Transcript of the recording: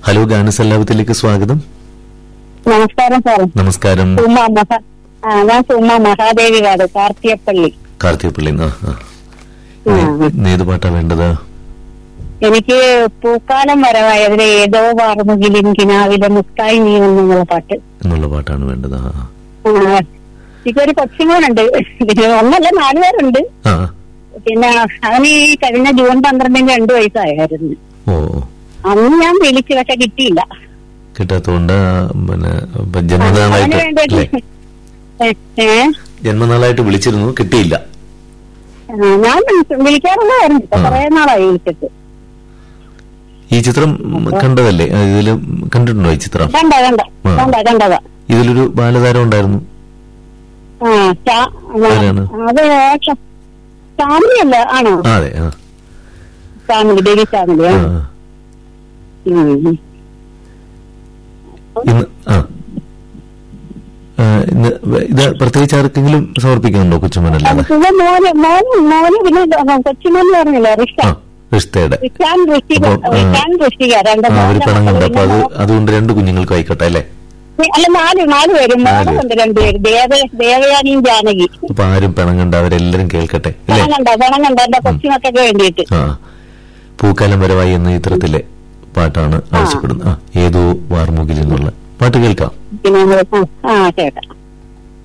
Hello ഗാനസല്ലാപത്തിലേക്ക് സ്വാഗതം നമസ്കാരം sir നമസ്കാരം സുമ മഹ ആ ഞാൻ സുമ മഹാദേവി കാട് കാർത്തിയപ്പള്ളി കാർത്തികപ്പള്ളി ആ ആ. ആ. ഇന്ന് ഏത് പാട്ടാ വേണ്ടത് എനിക്ക് പൂക്കാലം വരവായതിലെ ഏതോ വാർമുകിലിൻ കിനാവിലെ മുത്തായി നീ എന്നുള്ള പാട്ട് എന്നുള്ള പാട്ടാണ് വേണ്ടത് ആ ആ. ആ, എനിക്കൊരു കൊച്ചുമോനുണ്ട് പിന്നെ ഒന്നല്ല നാല് പേരുണ്ട് ആ പിന്നെ അവന് ഈ കഴിഞ്ഞ ജൂൺ പന്ത്രണ്ടിന് രണ്ടു വയസ്സായിരുന്നു ഓ ഓ. അന്ന് ഞാൻ വിളിച്ചു പക്ഷെ കിട്ടിയില്ല കിട്ടാത്തോണ്ട് ആ, പിന്നെ ഇപ്പൊ അവന് ജന്മനാളായിട്ട് അല്ലേ വേണ്ടിയിട്ട് ഏ, ഏ ജന്മനാളായിട്ട് വിളിച്ചിരുന്നു കിട്ടിയില്ല ആ, ഞാൻ വിളിച്ചു- വിളിക്കാറുള്ളതായിരുന്നു ഇപ്പൊ ആ. കുറെ നാളായി വിളിച്ചിട്ട് ഈ ചിത്രം കണ്ടതല്ലേ ആ, ഇതില് കണ്ടിട്ടുണ്ടോ ഈ ചിത്രം കണ്ട കണ്ട ആ. കണ്ട കണ്ടതാ ഇതിലൊരു ബാലതാരം ഉണ്ടായിരുന്നു ആ ചാ- ആരാണ്? അത് ഫാമിലി അല്ല ആണോ ആ അതെ ആ ഫാമിലി ബേബി ഫാമിലി ആ, ആ ആ. ഉം. ഇന്ന് ആ ആ, ഇന്ന് ഇത് പ്രത്യേകിച്ച് ആർക്കെങ്കിലും സമർപ്പിക്കുന്നുണ്ടോ കൊച്ചുമനല്ലാതെ അത് പിന്നെ മോന് മോന് മോന് പിന്നെ കൊച്ചുമോന് പറഞ്ഞില്ല റിഷ ആ റിഷ്തയുടെ റിഷാൻ ഋഷിക അപ്പൊ, ആ. റിഷാൻ ഋഷിക രണ്ട് ആ അവര് മോനെ പിണങ്ങുണ്ട് അപ്പൊ അത് പിന്നെ അതുകൊണ്ട് രണ്ട് കുഞ്ഞുങ്ങൾക്കും ആയിക്കോട്ടെ അല്ലേ മോ- അല്ല നാല് നാല് പേരും നാല്. മോനുണ്ട് രണ്ടുപേര് ദേവ ദേവയാനിയും ജാനകി അപ്പൊ ആരും പിണങ്ങണ്ട അവരെല്ലാരും കേൾക്കട്ടെ അല്ലേ പണങ്ങണ്ട പണങ്ങണ്ട എന്റെ കൊച്ചുമക്കൾക്ക് വേണ്ടിയിട്ട് ആ പൂക്കാലം വരവായി എന്ന ചിത്രത്തിലെ പാട്ടാണ് ആവശ്യപ്പെടുന്നത് ആ ഏതോ വാർമുകിൽ എന്നുള്ള പാട്ട് കേൾക്കാം പിന്നെ നമ്മള് ആ, ആ കേട്ടാ